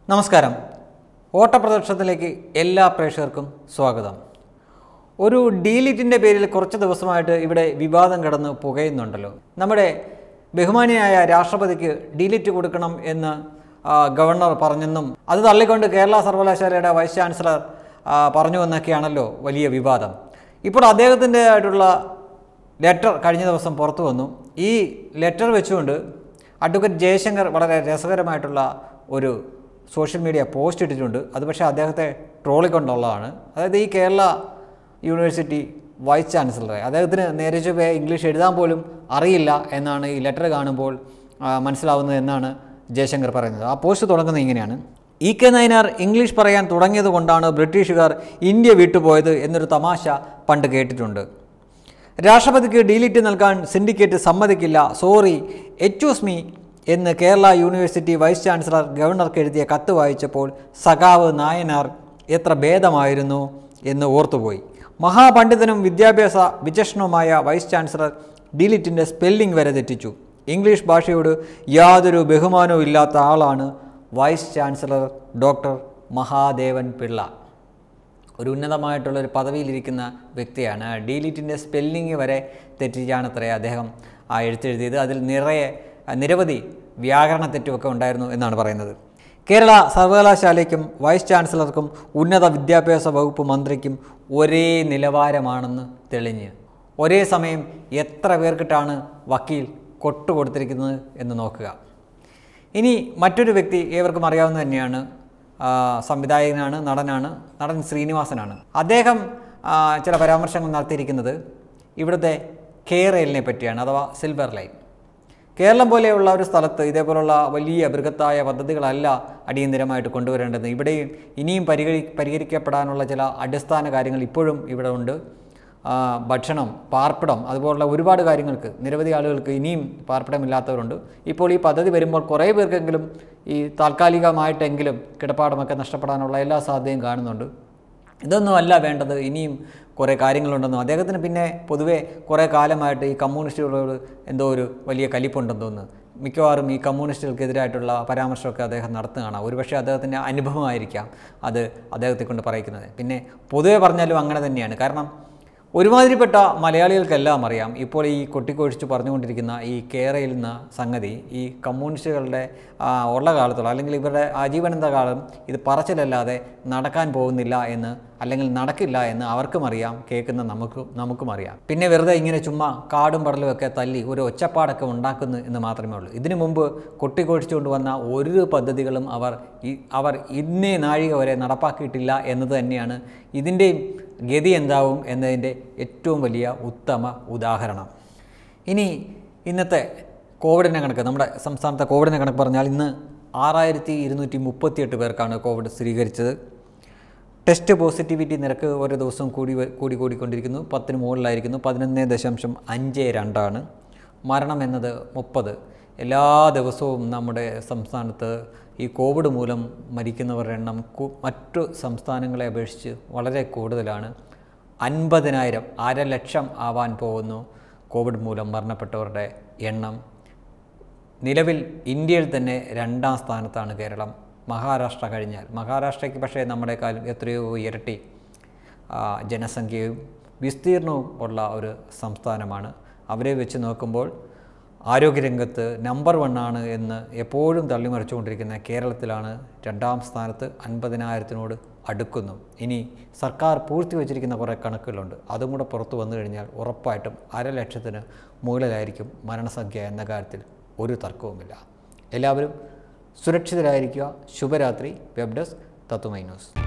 നമസ്കാരം ഓട്ടപ്രദർശനത്തിലേക്ക് എല്ലാ പ്രേക്ഷകർക്കും സ്വാഗതം ഒരു ഡീലിറ്റിൻ്റെ പേരിൽ കുറച്ച് ദിവസമായിട്ട് ഇവിടെ വിവാദം കിടന്ന് പുകയുന്നുണ്ടല്ലോ നമ്മുടെ ബഹുമാനിയായ രാഷ്ട്രപതിക്ക് ഡീലിറ്റ് കൊടുക്കണം എന്ന് ആ, ഗവർണർ പറഞ്ഞെന്നും അത് തള്ളിക്കൊണ്ട് കേരള സർവകലാശാലയുടെ വൈസ് ചാൻസലർ ആ, പറഞ്ഞു എന്നൊക്കെയാണല്ലോ വലിയ വിവാദം ഇപ്പോൾ അദ്ദേഹത്തിൻ്റെ ആയിട്ടുള്ള ലെറ്റർ കഴിഞ്ഞ ദിവസം പുറത്തു വന്നു ഈ ലെറ്റർ വെച്ചുകൊണ്ട് അഡ്വക്കേറ്റ് ജയശങ്കർ വളരെ രസകരമായിട്ടുള്ള ഒരു സോഷ്യൽ മീഡിയ പോസ്റ്റ് ഇട്ടിട്ടുണ്ട് അത് പക്ഷേ അദ്ദേഹത്തെ ട്രോളിക്കൊണ്ടുള്ളതാണ് അതായത് ഈ കേരള യൂണിവേഴ്സിറ്റി വൈസ് ചാൻസലറെ അദ്ദേഹത്തിന് നേരെ ചൊവ്വേ ഇംഗ്ലീഷ് എഴുതാൻ പോലും അറിയില്ല എന്നാണ് ഈ ലെറ്റർ കാണുമ്പോൾ ആ, മനസ്സിലാവുന്നത് എന്നാണ് ജയശങ്കർ പറയുന്നത് ആ പോസ്റ്റ് തുടങ്ങുന്നത് ഇങ്ങനെയാണ് ഇ കെ നയനാർ ഇംഗ്ലീഷ് പറയാൻ തുടങ്ങിയത് കൊണ്ടാണ് ബ്രിട്ടീഷുകാർ ഇന്ത്യ വിട്ടുപോയത് എന്നൊരു തമാശ പണ്ട് കേട്ടിട്ടുണ്ട് രാഷ്ട്രപതിക്ക് ഡിലിറ്റ് നൽകാൻ സിൻഡിക്കേറ്റ് സമ്മതിക്കില്ല സോറി എച്ചൂസ് മീ എന്ന് കേരള യൂണിവേഴ്സിറ്റി വൈസ് ചാൻസലർ ഗവർണർക്ക് എഴുതിയ കത്ത് വായിച്ചപ്പോൾ സഖാവ് നായനാർ എത്ര ഭേദമായിരുന്നു എന്ന് ഓർത്തുപോയി മഹാപണ്ഡിതനും വിദ്യാഭ്യാസ വിചക്ഷണവുമായ വൈസ് ചാൻസലർ ഡിലിറ്റിൻ്റെ സ്പെല്ലിംഗ് വരെ തെറ്റിച്ചു ഇംഗ്ലീഷ് ഭാഷയോട് യാതൊരു ബഹുമാനവും ഇല്ലാത്ത ആളാണ് vice chancellor doctor Mahadevan Pillai ഒരു ഉന്നതമായിട്ടുള്ള ഒരു പദവിയിലിരിക്കുന്ന വ്യക്തിയാണ് ഡീലിറ്റിൻ്റെ സ്പെല്ലിംഗ് വരെ തെറ്റിച്ചാണത്രേ അദ്ദേഹം ആ എഴുത്തെഴുതിയത് അതിൽ നിറയെ നിരവധി വ്യാകരണ തെറ്റുമൊക്കെ ഉണ്ടായിരുന്നു എന്നാണ് പറയുന്നത് കേരള സർവകലാശാലയ്ക്കും വൈസ് ചാൻസലർക്കും ഉന്നത വിദ്യാഭ്യാസ വകുപ്പ് മന്ത്രിക്കും ഒരേ നിലവാരമാണെന്ന് തെളിഞ്ഞ് ഒരേ സമയം എത്ര പേർക്കിട്ടാണ് വക്കീൽ കൊട്ടുകൊടുത്തിരിക്കുന്നത് എന്ന് നോക്കുക ഇനി മറ്റൊരു വ്യക്തി ഏവർക്കും അറിയാവുന്ന തന്നെയാണ് ആ, സംവിധായകനാണ് നടനാണ് നടൻ ശ്രീനിവാസനാണ് അദ്ദേഹം ആ, ചില പരാമർശങ്ങൾ നടത്തിയിരിക്കുന്നത് ഇവിടുത്തെ കേരളിനെ പറ്റിയാണ് അഥവാ സിൽവർ ലൈൻ കേരളം പോലെയുള്ള ഒരു സ്ഥലത്ത് ഇതേപോലുള്ള വലിയ ബൃഹത്തായ പദ്ധതികളല്ല അടിയന്തിരമായിട്ട് കൊണ്ടുവരേണ്ടത് ഇവിടെയും ഇനിയും പരിഹരി പരിഹരിക്കപ്പെടാനുള്ള ചില അടിസ്ഥാന കാര്യങ്ങൾ ഇപ്പോഴും ഇവിടെ ഉണ്ട് ആ, ഭക്ഷണം പാർപ്പിടം അതുപോലുള്ള ഒരുപാട് കാര്യങ്ങൾക്ക് നിരവധി ആളുകൾക്ക് ഇനിയും പാർപ്പിടമില്ലാത്തവരുണ്ട് ഇപ്പോൾ ഈ പദ്ധതി വരുമ്പോൾ കുറേ പേർക്കെങ്കിലും ഈ താൽക്കാലികമായിട്ടെങ്കിലും കിടപ്പാടമൊക്കെ നഷ്ടപ്പെടാനുള്ള എല്ലാ സാധ്യതയും കാണുന്നുണ്ട് ഇതൊന്നും അല്ല വേണ്ടത് ഇനിയും കുറേ കാര്യങ്ങളുണ്ടെന്നും അദ്ദേഹത്തിന് പിന്നെ പൊതുവേ കുറേ കാലമായിട്ട് ഈ കമ്മ്യൂണിസ്റ്റുകളോട് എന്തോ ഒരു വലിയ കലിപ്പുണ്ടെന്ന് തോന്നുന്നു മിക്കവാറും ഈ കമ്മ്യൂണിസ്റ്റുകൾക്കെതിരായിട്ടുള്ള പരാമർശമൊക്കെ അദ്ദേഹം നടത്തുകയാണ് ഒരുപക്ഷെ അദ്ദേഹത്തിൻ്റെ അനുഭവമായിരിക്കാം അത് അദ്ദേഹത്തെ കൊണ്ട് പറയിക്കുന്നത് പിന്നെ പൊതുവെ പറഞ്ഞാലും അങ്ങനെ തന്നെയാണ് കാരണം ഒരുമാതിരിപ്പെട്ട മലയാളികൾക്കെല്ലാം അറിയാം ഇപ്പോൾ ഈ കൊട്ടിക്കൊഴിച്ച് പറഞ്ഞുകൊണ്ടിരിക്കുന്ന ഈ കേരയിൽ എന്ന സംഗതി ഈ കമ്മ്യൂണിസ്റ്റുകളുടെ ആ, ഉള്ള കാലത്തോളം അല്ലെങ്കിൽ ഇവരുടെ ആജീവനന്ത കാലം ഇത് പറച്ചിലല്ലാതെ നടക്കാൻ പോകുന്നില്ല എന്ന് അല്ലെങ്കിൽ നടക്കില്ല എന്ന് അവർക്കും അറിയാം കേൾക്കുന്ന നമുക്കും നമുക്കും അറിയാം പിന്നെ വെറുതെ ഇങ്ങനെ ചുമ്മാ കാടും പടലും ഒക്കെ തല്ലി ഒരു ഒച്ചപ്പാടൊക്കെ ഉണ്ടാക്കുന്നു എന്ന് മാത്രമേ ഉള്ളൂ ഇതിനു മുമ്പ് കൊട്ടിക്കൊഴിച്ചുകൊണ്ട് വന്ന ഒരു പദ്ധതികളും അവർ ഈ അവർ ഇന്നേ നാഴിക വരെ നടപ്പാക്കിയിട്ടില്ല എന്നത് തന്നെയാണ് ഇതിൻ്റെയും ഗതി എന്താവും എന്നതിൻ്റെ ഏറ്റവും വലിയ ഉത്തമ ഉദാഹരണം ഇനി ഇന്നത്തെ കോവിഡിൻ്റെ കണക്ക് നമ്മുടെ സംസ്ഥാനത്തെ കോവിഡിൻ്റെ കണക്ക് പറഞ്ഞാൽ ഇന്ന് ആറായിരത്തി ഇരുന്നൂറ്റി മുപ്പത്തിയെട്ട് പേർക്കാണ് കോവിഡ് സ്ഥിരീകരിച്ചത് ടെസ്റ്റ് പോസിറ്റിവിറ്റി നിരക്ക് ഓരോ ദിവസവും കൂടി വ- കൂടി കൂടിക്കൊണ്ടിരിക്കുന്നു പത്തിന് മുകളിലായിരിക്കുന്നു പതിനൊന്ന് ദശാംശം അഞ്ച് രണ്ടാണ് മരണം എന്നത് മുപ്പത് എല്ലാ ദിവസവും നമ്മുടെ സംസ്ഥാനത്ത് ഈ കോവിഡ് മൂലം മരിക്കുന്നവരുടെ എണ്ണം കു- മറ്റു സംസ്ഥാനങ്ങളെ അപേക്ഷിച്ച് വളരെ കൂടുതലാണ് അൻപതിനായിരം അര ലക്ഷം ആവാൻ പോകുന്നു കോവിഡ് മൂലം മരണപ്പെട്ടവരുടെ എണ്ണം നിലവിൽ ഇന്ത്യയിൽ തന്നെ രണ്ടാം സ്ഥാനത്താണ് കേരളം മഹാരാഷ്ട്ര കഴിഞ്ഞാൽ മഹാരാഷ്ട്രയ്ക്ക് പക്ഷേ നമ്മുടെക്കാളും എത്രയോ ഇരട്ടി ആ, ജനസംഖ്യയും വിസ്തീർണവും ഉള്ള ഒരു സംസ്ഥാനമാണ് അവരെ വെച്ച് നോക്കുമ്പോൾ ആരോഗ്യരംഗത്ത് നമ്പർ വണ്ണാണ് എന്ന് എപ്പോഴും തള്ളിമറിച്ചുകൊണ്ടിരിക്കുന്ന കേരളത്തിലാണ് രണ്ടാം സ്ഥാനത്ത് അൻപതിനായിരത്തിനോട് അടുക്കുന്നു ഇനി സർക്കാർ പൂഴ്ത്തിവെച്ചിരിക്കുന്ന കുറേ കണക്കുകളുണ്ട് അതും കൂടെ പുറത്തു വന്നു കഴിഞ്ഞാൽ ഉറപ്പായിട്ടും അരലക്ഷത്തിന് മുകളിലായിരിക്കും മരണസംഖ്യ എന്ന കാര്യത്തിൽ ഒരു തർക്കവുമില്ല എല്ലാവരും സുരക്ഷിതരായിരിക്കുക ശുഭരാത്രി വെബ് ഡെസ്ക് തത്വമൈ ന്യൂസ്